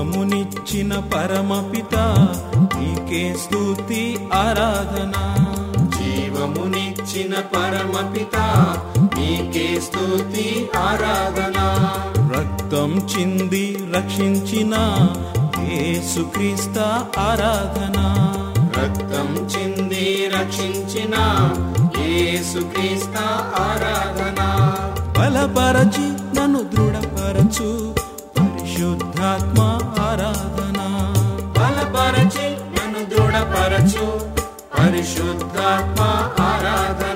జీవమునిచ్చిన పరమపిత నీకే స్తుతి ఆరాధన జీవమునిచ్చిన పరమపిత నీకే స్తుతి ఆరాధన రక్తం చింది రక్షించిన యేసుక్రీస్త ఆరాధన రక్తం చింది రక్షించిన యేసుక్రీస్త ఆరాధన బలపరచి నన్ను దృఢపరచు పరిశుద్ధాత్మ ఆరాధన బలపరచి నన్ను దృఢపరచు పరిశుద్ధాత్మ ఆరాధన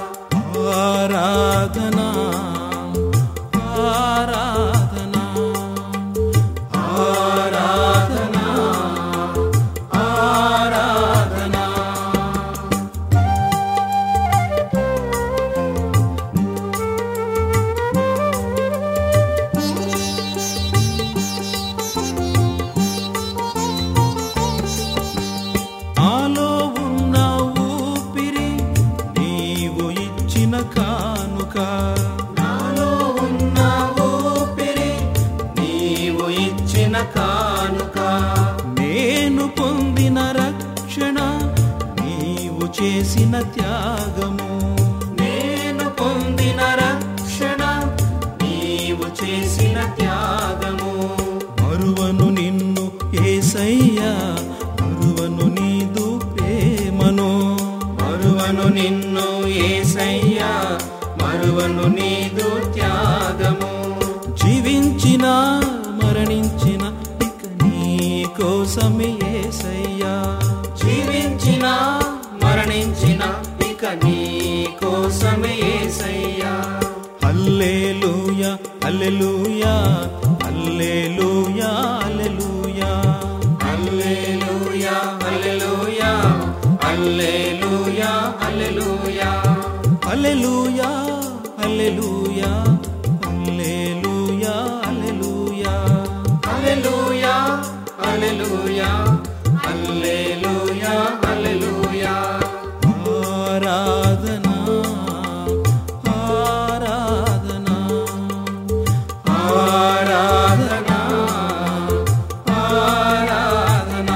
ఆరాధన ఆరాధన ఆరాధన ఆరాధన ఆలో ఉన్న ఊపిరి నీవు ఇచ్చిన కానుక నాలో ఉన్న ఊపిరి నీవు ఇచ్చిన కానుక నేను పొందిన రక్షణ నీవు చేసిన త్యాగము నేను పొందిన రక్షణ నీవు చేసిన త్యాగము మరువను నిన్ను ఏసయ్యా మరువను నీదు ప్రేమను మరువను నిన్ను ఏసయ్యా మరువను నీదు త్యాగము జీవించిన మరణించిన ఇక నీ కోసమే ఏసయ్యా జీవించిన మరణించిన ఇక నీ కోసమే ఏసయ్యా హల్లెలూయా hallelujah hallelujah hallelujah hallelujah hallelujah hallelujah hallelujah hallelujah hallelujah hallelujah hallelujah hallelujah hallelujah hallelujah హల్లెలూయా ఆరాధన ఆరాధన ఆరాధన ఆరాధన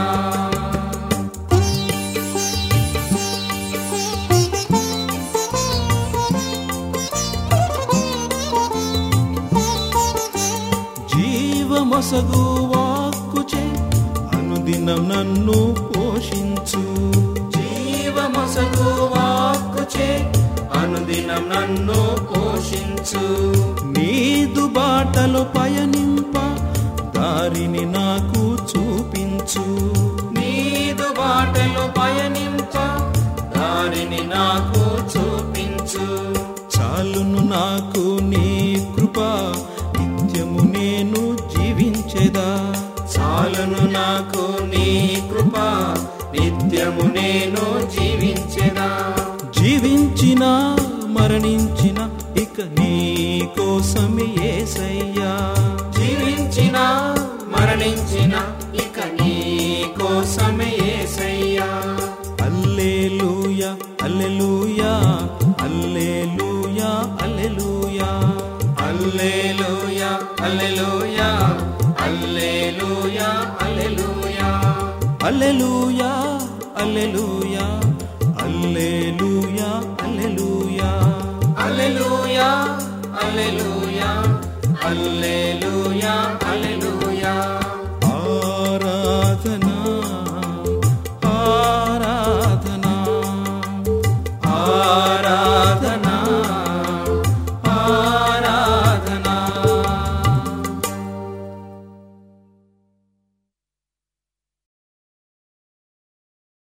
జీవమొసగు వాక్కుచే అనుదినం నన్ను పోషించు జీవమసగు వాక్కుచే అనుదినం నన్ను పోషించు నీదు బాటలో పయనింప దారిని నాకు చూపించు నీదు బాటలో పయనింప దారిని నాకు చూపించు చాలును నాకు నీ కృప నిత్యము నేను జీవించెదా చాలును నాకు నీ కృప నిత్యము నేను జీవించెదా జీవించిన మరణించిన ఇక నీ కోసమే ఏసయ్యా జీవించిన మరణించిన ఇక నీ కోసమే ఏసయ్యా alleluia alleluia alleluia alleluia hallelujah hallelujah hallelujah hallelujah alleluia alleluia alleluia alleluia hallelujah hallelujah హల్లెలూయా